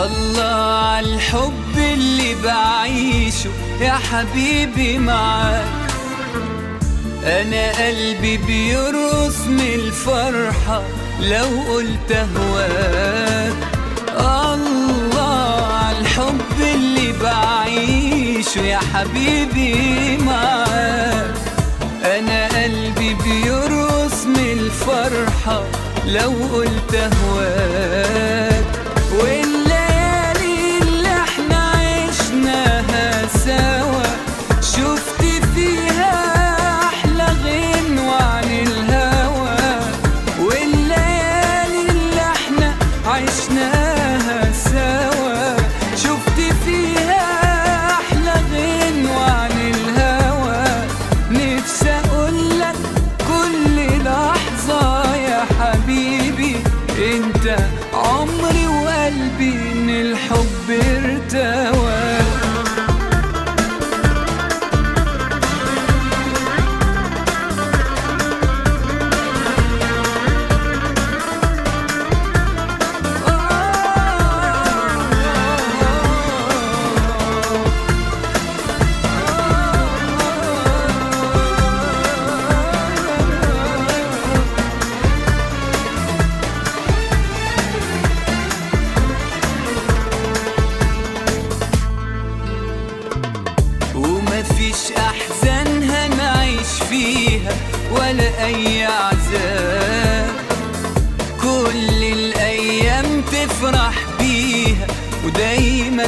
الله عالحب اللي بعيشه يا حبيبي معاك انا قلبي بيرقص من الفرحة لو قلت اهواك الله عالحب اللي بعيشه يا حبيبي معاك انا قلبي بيرقص من الفرحة لو قلت اهواك والليالي اللي احنا عشناها سوا شفت فيها احلى غنوة عن الهوى والليالي اللي احنا عشناها سوا شفت فيها احلى غنوة عن الهوى نفسي اقولك كل لحظة يا حبيبي انت عمري وقلبي من الحب ارتوى ومفيش احزان هنعيش فيها ولا اي عذاب كل الايام تفرح بيها ودايما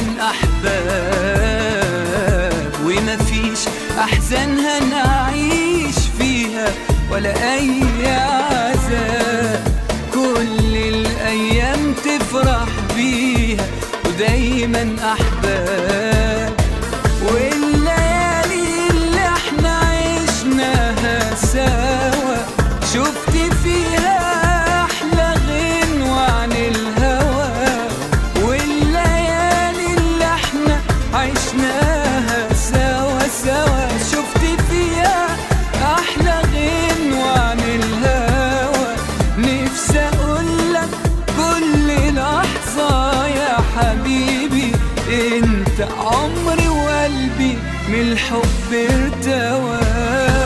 احباب ومفيش احزان هنعيش فيها ولا اي عذاب كل الايام تفرح بيها ودايما احباب والليالي اللي احنا عشناها سوا شفت فيها احلى غنوة عن الهوى والليالي اللي احنا عشناها سوا سوا شفت فيها احلى غنوة عن الهوى نفسي اقولك كل لحظة يا حبيبي انت عمري وقلبي من الحب ارتوى